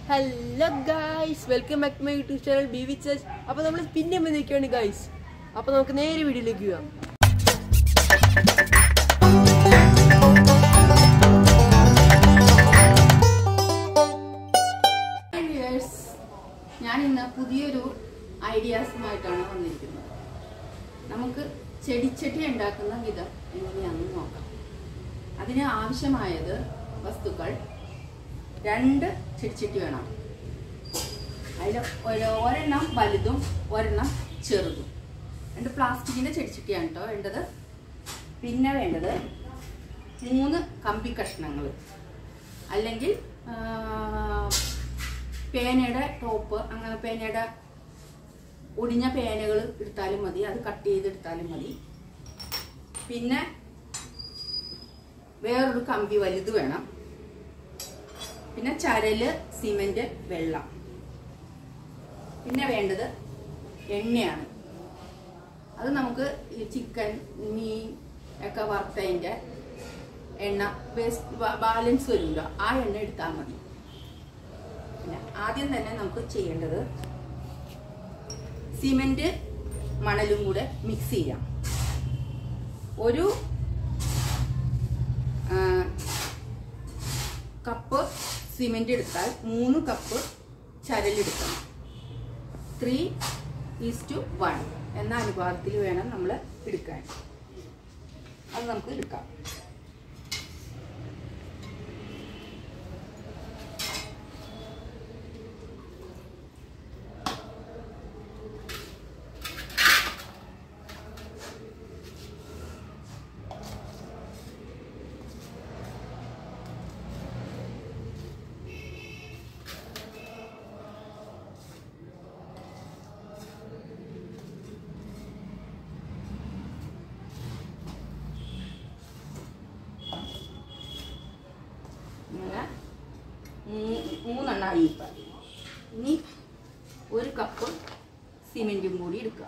Hello guys welcome back to my YouTube channel B V church അപ്പോൾ നമ്മൾ പിന്നെ വന്നിരിക്കുകയാണ് ഗായ്സ് അപ്പോൾ നമുക്ക് നേരെ വീഡിയോയിലേക്ക് പോവാം വ്യൂവേഴ്സ് ഞാൻ ഇന്ന് പുതിയൊരു ഐഡിയാസുമായിട്ടാണ് വന്നിരിക്കുന്നത് നമുക്ക് ചെടിച്ചട്ടി ഉണ്ടാക്കുന്ന വിധം എങ്ങനെയാണെന്ന് നോക്കാം അതിന് ആവശ്യമായത് വസ്തുക്കൾ രണ്ട് ചെടിച്ചട്ടി വേണം അതിൽ ഒരു ഒരെണ്ണം വലുതും ഒരെണ്ണം ചെറുതും രണ്ട് പ്ലാസ്റ്റിക്കിൻ്റെ ചെടിച്ചട്ടിയാണ് കേട്ടോ വേണ്ടത് പിന്നെ വേണ്ടത് മൂന്ന് കമ്പി കഷ്ണങ്ങൾ അല്ലെങ്കിൽ ആ, പേനയുടെ ടോപ്പ് അങ്ങനെ പേനയുടെ ഒടിഞ്ഞ പേനകൾ എടുത്താലും മതി അത് കട്ട് ചെയ്തെടുത്താലും മതി പിന്നെ വേറൊരു കമ്പി വലുത് വേണം പിന്നെ ചരല് സിമെന്റ് വെള്ളം പിന്നെ വേണ്ടത് എണ്ണയാണ് അത് നമുക്ക് ഈ ചിക്കൻ മീൻ ഒക്കെ വറുത്തതിൻ്റെ എണ്ണ വേസ്റ്റ് ബാലൻസ് വരുമല്ലോ ആ എണ്ണ എടുത്താൽ മതി പിന്നെ ആദ്യം തന്നെ നമുക്ക് ചെയ്യേണ്ടത് സിമെന്റ് മണലും കൂടെ മിക്സ് ചെയ്യാം ഒരു ആ, കപ്പ് സിമെന്റ് എടുത്താൽ മൂന്ന് കപ്പ് ചരലെടുക്കണം ത്രീ ഈസ് ടു വൺ എന്ന അനുപാതത്തിൽ വേണം നമ്മൾ എടുക്കാൻ അത് നമുക്ക് എടുക്കാം ഇങ്ങനെ മൂ- മൂന്നെണ്ണമായി ഇപ്പം ഇനി ഒരു കപ്പ് സിമെൻറ്റും കൂടി എടുക്കുക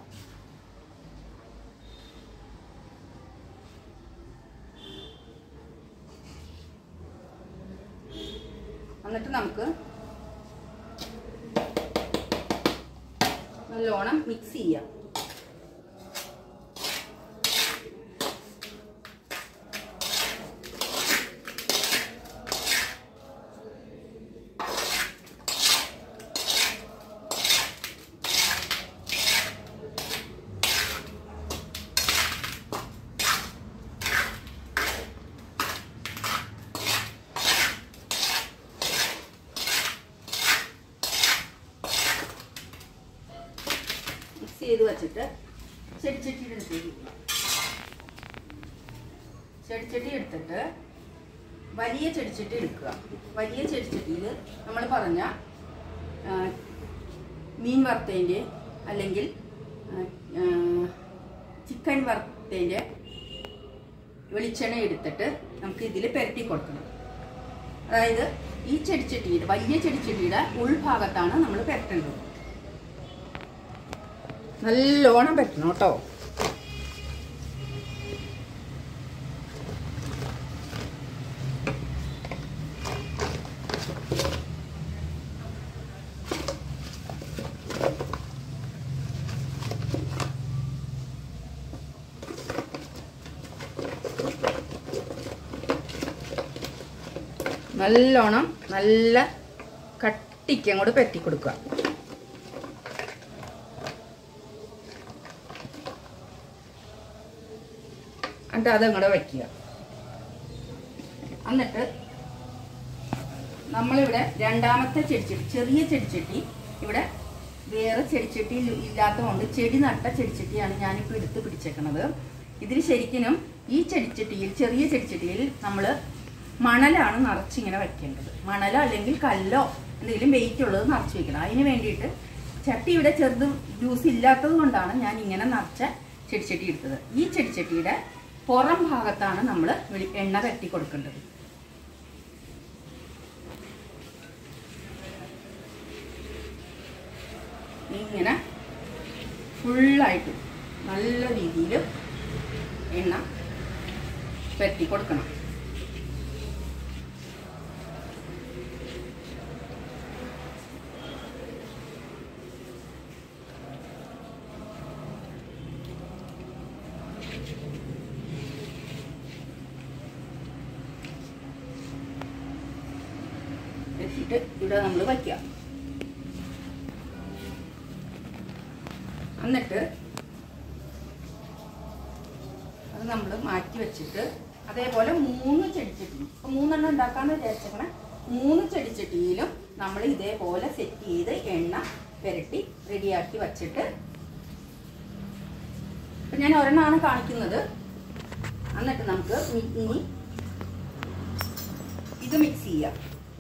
എന്നിട്ട് നമുക്ക് നല്ലോണം മിക്സ് ചെയ്യാം മിക്സ് ചെയ്ത് വെച്ചിട്ട് ചെടിച്ചട്ടിയുടെ അടുത്തേക്ക് ഇടുക. ചെടിച്ചട്ടി എടുത്തിട്ട് വലിയ ചെടിച്ചട്ടി എടുക്കുക വലിയ ചെടിച്ചട്ടിയിൽ നമ്മൾ പറഞ്ഞ ആ, മീൻ വറുത്തതിൻ്റെ അല്ലെങ്കിൽ ആ, ആ, ചിക്കൻ വറുത്തതിൻ്റെ വെളിച്ചെണ്ണ എടുത്തിട്ട് നമുക്ക് ഇതിൽ പുരട്ടി കൊടുക്കണം അതായത് ഈ ചെടിച്ചട്ടിയുടെ വലിയ ചെടിച്ചട്ടിയുടെ ഉൾഭാഗത്താണ് നമ്മൾ പുരട്ടേണ്ടത് നല്ലോണം പറ്റണം കേട്ടോ നല്ലോണം നല്ല കട്ടിക്ക് അങ്ങോട്ട് പറ്റി കൊടുക്കുക എന്നിട്ട് അതങ്ങോട്ട് വയ്ക്കുക എന്നിട്ട് നമ്മളിവിടെ രണ്ടാമത്തെ ചെടിച്ചട്ടി ചെറിയ ചെടിച്ചട്ടി ഇവിടെ വേറെ ചെടിച്ചട്ടി ഇല്ലാത്തതുകൊണ്ട് ചെടി നട്ട ചെടിച്ചട്ടിയാണ് ഞാനിപ്പോൾ എടുത്ത് പിടിച്ചേക്കണത് ഇതിൽ ശരിക്കും ഈ ചെടിച്ചട്ടിയിൽ ചെറിയ ചെടിച്ചട്ടിയിൽ നമ്മൾ മണലാണ് നിറച്ചിങ്ങനെ വെക്കേണ്ടത് മണലോ അല്ലെങ്കിൽ കല്ലോ എന്തെങ്കിലും വെയിറ്റ് ഉള്ളത് നിറച്ച് വെക്കണം അതിന് വേണ്ടിയിട്ട് ചട്ടി ഇവിടെ ചെറുത് ജ്യൂസ് ഇല്ലാത്തത് കൊണ്ടാണ് ഞാൻ ഇങ്ങനെ നിറച്ച ചെടിച്ചട്ടി എടുത്തത് ഈ ചെടിച്ചട്ടിയുടെ പുറം ഭാഗത്താണ് നമ്മൾ എണ്ണ കട്ടി കൊടുക്കേണ്ടത് ഇങ്ങനെ ഫുള്ളായിട്ട് നല്ല രീതിയിൽ എണ്ണ പരത്തി കൊടുക്കണം ഇവിടെ നമ്മൾ വയ്ക്കുക എന്നിട്ട് അത് നമ്മൾ മാറ്റി വെച്ചിട്ട് അതേപോലെ മൂന്ന് ചെടിച്ചട്ടി ഇപ്പൊ മൂന്നെണ്ണം ഉണ്ടാക്കാന്ന് വിചാരിച്ചേക്കണേ മൂന്ന് ചെടിച്ചട്ടിയിലും നമ്മൾ ഇതേപോലെ സെറ്റ് ചെയ്ത് എണ്ണ പുരട്ടി റെഡിയാക്കി വച്ചിട്ട് ഇപ്പൊ ഞാൻ ഒരെണ്ണമാണ് കാണിക്കുന്നത് എന്നിട്ട് നമുക്ക് ഇനി- ഇനി ഇത് മിക്സ് ചെയ്യാം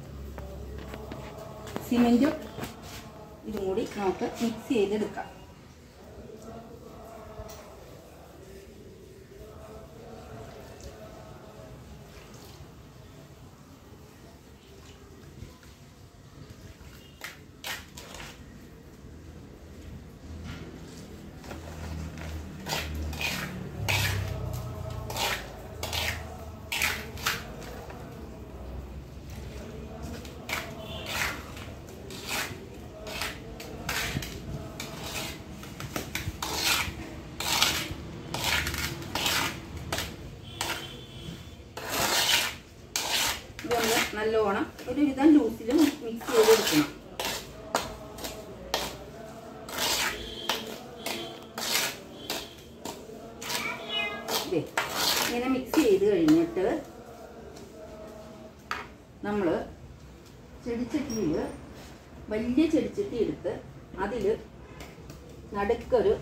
സിമെന്റും ഇതും കൂടി നമുക്ക് മിക്സ് ചെയ്തെടുക്കാം ഇതൊന്ന് നല്ലോണം ഒരു വിധം ലൂസിൽ മിക്സ് ചെയ്തെടുക്കണം ദേ, ഇങ്ങനെ മിക്സ് ചെയ്ത് കഴിഞ്ഞിട്ട് നമ്മൾ ചെടിച്ചട്ടിയിൽ വലിയ ചെടിച്ചട്ടി എടുത്ത് അതിൽ നടുക്കൊരു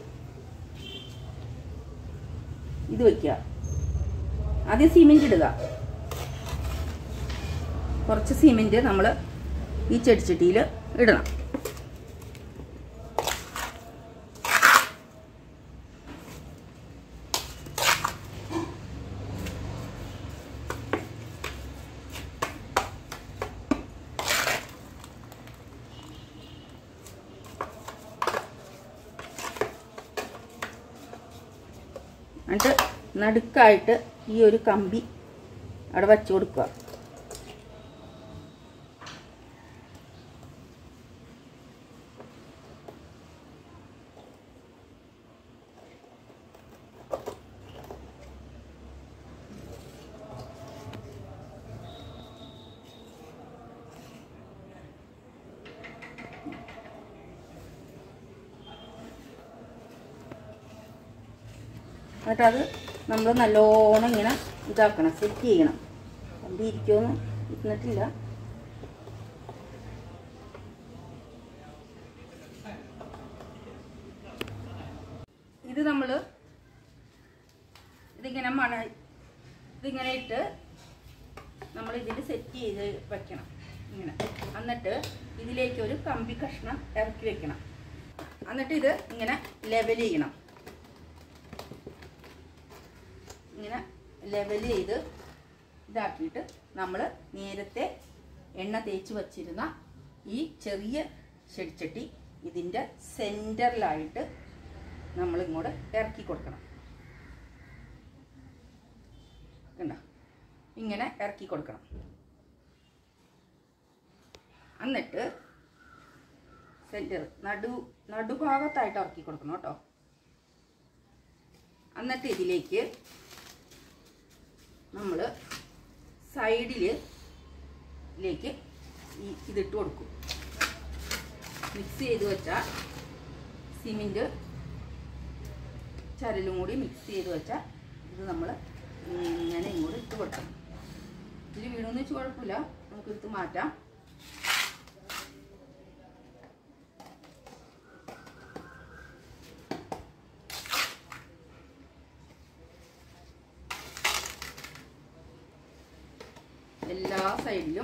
ഇത് വയ്ക്കുക ആദ്യം സിമെന്റ് ഇടുക കുറച്ച് സിമെന്റ് നമ്മൾ ഈ ചെടിച്ചട്ടിയിൽ ഇടണം എന്നിട്ട് നടുക്കായിട്ട് ഈ ഒരു കമ്പി അവിടെ വച്ചു കൊടുക്കുക എന്നിട്ട് അത് നമ്മൾ നല്ലോണം ഇങ്ങനെ ഇതാക്കണം സെറ്റ് ചെയ്യണം കമ്പി ഇരിക്കുമെന്ന് ഇരുന്നിട്ടില്ല ഇത് നമ്മൾ ഇതിങ്ങനെ മണ ഇതിങ്ങനെ ഇട്ട് നമ്മൾ ഇതിൽ സെറ്റ് ചെയ്ത് വെക്കണം ഇങ്ങനെ എന്നിട്ട് ഇതിലേക്ക് ഒരു കമ്പി കഷ്ണം ഇറക്കി വെക്കണം എന്നിട്ട് ഇത് ഇങ്ങനെ ലെവൽ ചെയ്യണം ഇങ്ങനെ ലെവൽ ചെയ്ത് ഇതാക്കിയിട്ട് നമ്മൾ നേരത്തെ എണ്ണ തേച്ച് വച്ചിരുന്ന ഈ ചെറിയ ചെടിച്ചട്ടി ഇതിൻ്റെ സെൻറ്ററിലായിട്ട് നമ്മൾ ഇങ്ങോട്ട് ഇറക്കി കൊടുക്കണം കണ്ട ഇങ്ങനെ ഇറക്കി കൊടുക്കണം എന്നിട്ട് സെൻറ്റർ നടു നടുഭാഗത്തായിട്ട് ഇറക്കി കൊടുക്കണം കേട്ടോ എന്നിട്ട് ഇതിലേക്ക് നമ്മൾ സൈഡിലേക്ക് ഈ ഇതിട്ട് കൊടുക്കും മിക്സ് ചെയ്ത് വെച്ച സിമെൻറ്റ് ചരലും കൂടി മിക്സ് ചെയ്ത് വെച്ച ഇത് നമ്മൾ ഇങ്ങനെ ഇങ്ങോട്ട് ഇട്ട് കൊടുക്കണം ഇതിൽ വീണോന്ന് വെച്ച് കുഴപ്പമില്ല നമുക്ക് എടുത്ത് മാറ്റാം എല്ലാ സൈഡിലും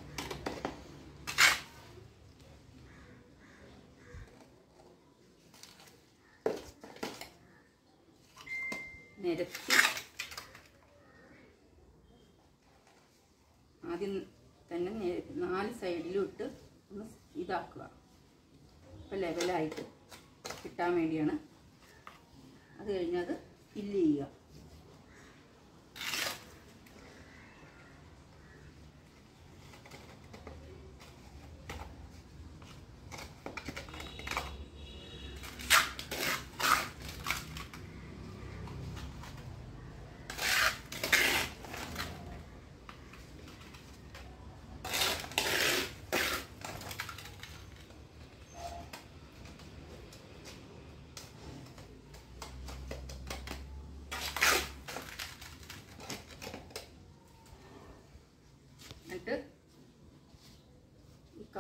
നിരത്തി ആദ്യം തന്നെ നേ- നാല് സൈഡിലും ഇട്ട് ഒന്ന് ഇതാക്കുക ഇപ്പം ലെവലായിട്ട് കിട്ടാൻ വേണ്ടിയാണ് അത് കഴിഞ്ഞത് ഫില്ല് ചെയ്യുക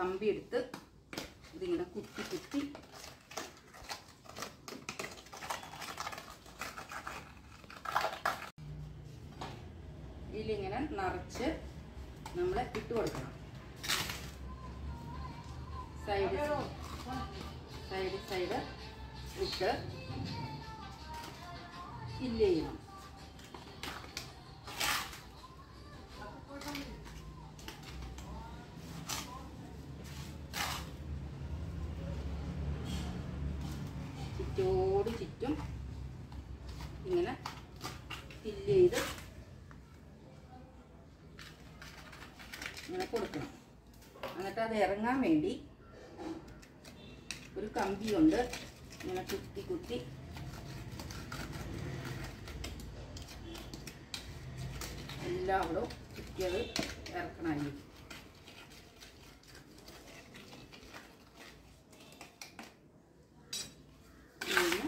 കമ്പി എടുത്ത് ഇതിങ്ങനെ കുത്തി കുത്തി ഇതിലിങ്ങനെ നിറച്ച് നമ്മൾ ഇട്ട് കൊടുക്കണം സൈഡ് സൈഡ് സൈഡ് ഇട്ട് ഫില്ല് ചെയ്യണം ചുറ്റോട് ചുറ്റും ഇങ്ങനെ ഫില്ല് ചെയ്ത് ഇങ്ങനെ കൊടുക്കണം എന്നിട്ട് അത് ഇറങ്ങാൻ വേണ്ടി ഒരു കമ്പി കൊണ്ട് ഇങ്ങനെ കുത്തി കുത്തി എല്ലാവരും ചുറ്റിയത് ഇറക്കണമായിരിക്കും പിന്നെ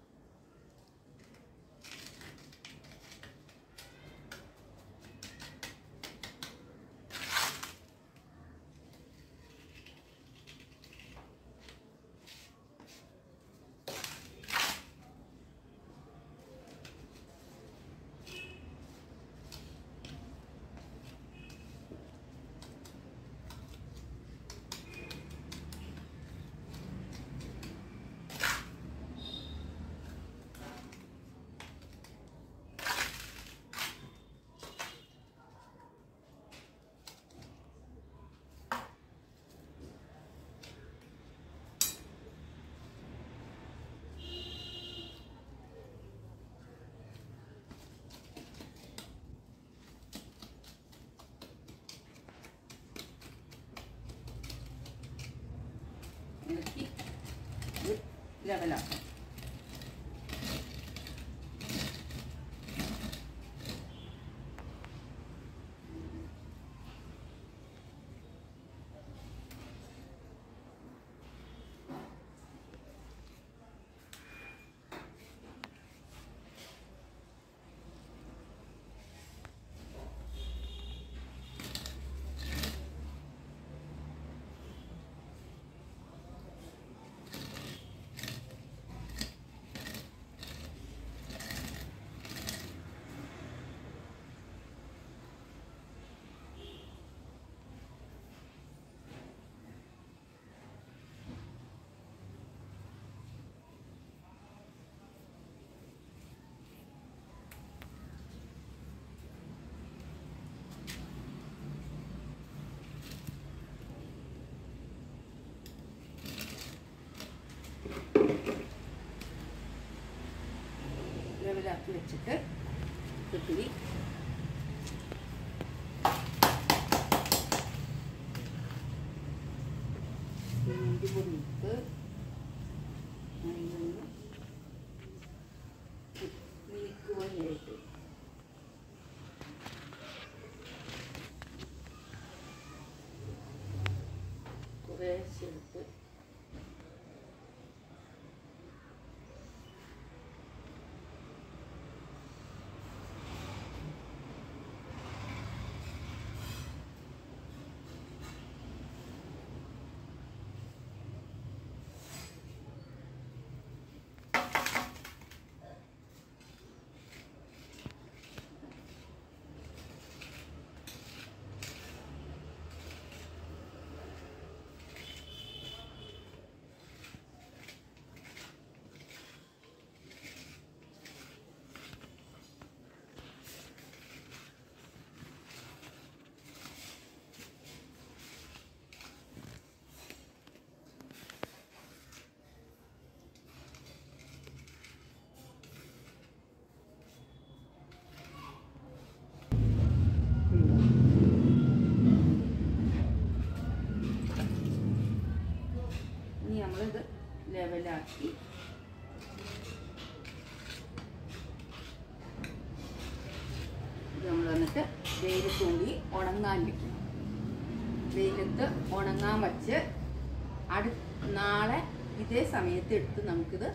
ഇളക്കി ഇത് ലെവലാക്കാം ലെവലാക്കി വെച്ചിട്ട് ഇത്തിരി സിമെന്റ് പൊടിയിട്ട് അതിലൊന്ന് മിൽക്ക് പൊടിയായിട്ട് കുറേശ്ശെ എടുത്ത് ഇനി നമ്മളിത് ലെവലാക്കി ഇത് നമ്മൾ വന്നിട്ട് വെയിലത്ത് കൂടി ഉണങ്ങാൻ വെക്കണം വെയിലത്ത് ഉണങ്ങാൻ വച്ച് അടു നാളെ ഇതേ സമയത്ത് എടുത്ത് നമുക്കിത്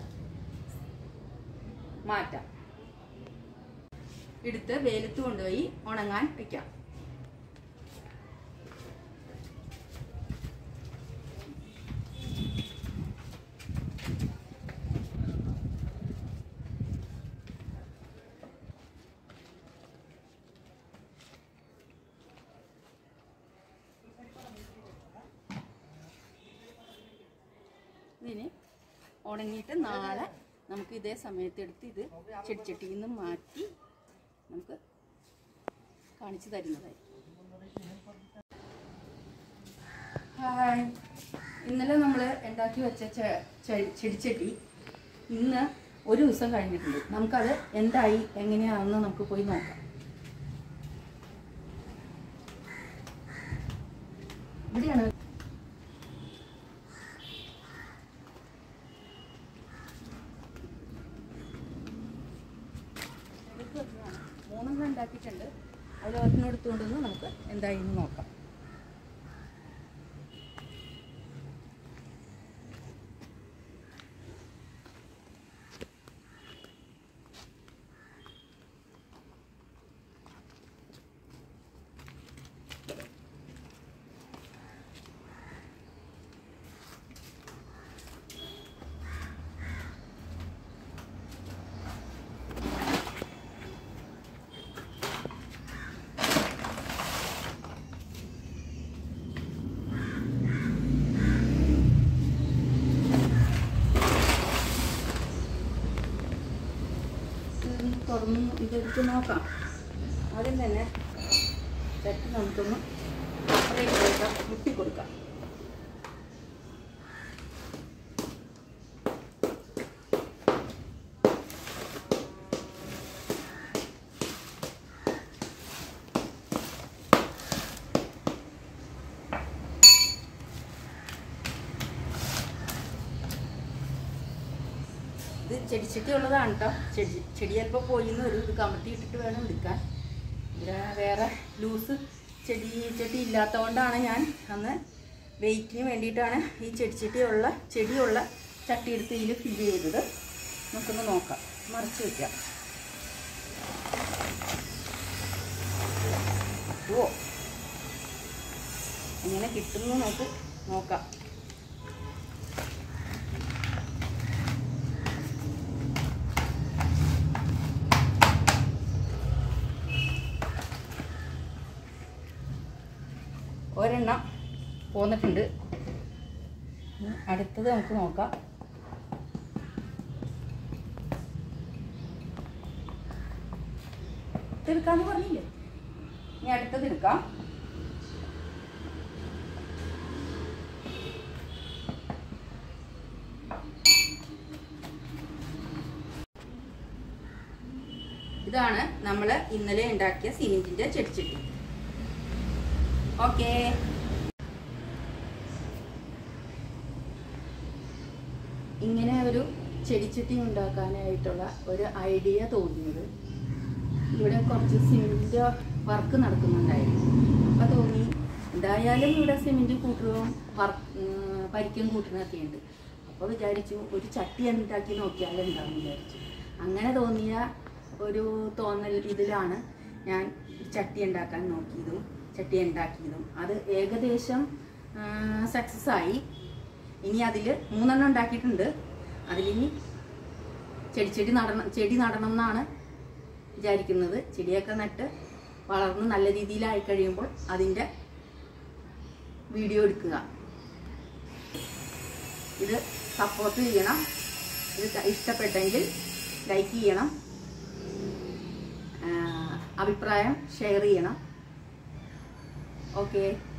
മാറ്റാം എടുത്ത് വെയിലത്ത് കൊണ്ടുപോയി ഉണങ്ങാൻ വെക്കാം ഇതിന് ഉണങ്ങിയിട്ട് നാളെ നമുക്ക് ഇതേ സമയത്ത് എടുത്ത് ഇത് ചെടിച്ചട്ടിയിൽ നിന്ന് മാറ്റി നമുക്ക് കാണിച്ചു തരുന്നതായിരിക്കും ഹായ് ഇന്നലെ നമ്മൾ ഉണ്ടാക്കി വെച്ച ചെ- ചെ- ചെടിച്ചട്ടി ഇന്ന് ഒരു ദിവസം കഴിഞ്ഞിട്ടുണ്ട് നമുക്കത് എന്തായി എങ്ങനെയാണെന്ന് നമുക്ക് പോയി നോക്കാം ഇവിടെയാണ് മൂന്നെണ്ണം ഉണ്ടാക്കിയിട്ടുണ്ട് അതിൽ ഒരെണ്ണം എടുത്തുകൊണ്ടൊന്ന് നമുക്ക് എന്തായി എന്ന് നോക്കാം ഇതൊന്ന് തുറന്ന് ഇതെടുത്ത് നോക്കാം ആദ്യം തന്നെ ചട്ടി നമുക്കൊന്ന് അപ്പുറത്തേക്ക് കൊടുക്കാം മുട്ടി കൊടുക്കാം ഇത് ചെടിച്ചട്ടി ഉള്ളതാണ് കേട്ടോ ചെടി ചെടി ചിലപ്പോൾ പോയി എന്ന് വരും ഇത് കമത്തി ഇട്ടിട്ട് വേണം എടുക്കാൻ ഇവിടെ വേറെ ലൂസ് ചെടി ചെടി ഇല്ലാത്തതുകൊണ്ടാണ് ഞാൻ അന്ന് വെയിറ്റിന് വേണ്ടിയിട്ടാണ് ഈ ചെടിച്ചട്ടിയുള്ള ചെടിയുള്ള ചട്ടി എടുത്ത് ഇതിൽ ഫില്ല് ചെയ്തത് നമുക്കൊന്ന് നോക്കാം മറിച്ച് വയ്ക്കാം ഓ എങ്ങനെ കിട്ടുന്നു നമുക്ക് നോക്കാം ഒരെണ്ണം പോന്നിട്ടുണ്ട് ഇനി അടുത്തത് നമുക്ക് നോക്കാം എടുക്കാന്ന് പറഞ്ഞില്ലേ ഇനി അടുത്തത് എടുക്കാം ഇതാണ് നമ്മൾ ഇന്നലെ ഉണ്ടാക്കിയ സിലിഞ്ചിന്റെ ചെടിച്ചട്ടി ഓക്കേ ഇങ്ങനെ ഒരു ചെടിച്ചട്ടി ഉണ്ടാക്കാനായിട്ടുള്ള ഒരു ഐഡിയ തോന്നിയത് ഇവിടെ കുറച്ച് സിമെന്റ് വർക്ക് നടക്കുന്നുണ്ടായിരുന്നു അപ്പോൾ തോന്നി എന്തായാലും ഇവിടെ സിമെന്റ് കൂട്ടുകയും വർക്ക് പരിക്കും കൂട്ടുന്നതൊക്കെ ഉണ്ട് അപ്പോൾ വിചാരിച്ചു ഒരു ചട്ടി ഉണ്ടാക്കി നോക്കിയാൽ എന്താണെന്ന് വിചാരിച്ചു അങ്ങനെ തോന്നിയ ഒരു തോന്നൽ ഇതിലാണ് ഞാൻ ചട്ടി ഉണ്ടാക്കാൻ നോക്കിയതും ചട്ടി ഉണ്ടാക്കിയതും അത് ഏകദേശം സക്സസ് ആയി ഇനി അതിൽ മൂന്നെണ്ണം ഉണ്ടാക്കിയിട്ടുണ്ട് അതിലിനി ചെടിച്ചെടി നടണം ചെടി നടണം എന്നാണ് വിചാരിക്കുന്നത് ചെടിയൊക്കെ നട്ട് വളർന്ന് നല്ല രീതിയിലായി കഴിയുമ്പോൾ അതിൻ്റെ വീഡിയോ എടുക്കുക ഇത് സപ്പോർട്ട് ചെയ്യണം ഇത് ഇഷ്ടപ്പെട്ടെങ്കിൽ ലൈക്ക് ചെയ്യണം ആ, അഭിപ്രായം ഷെയർ ചെയ്യണം ഓക്കെ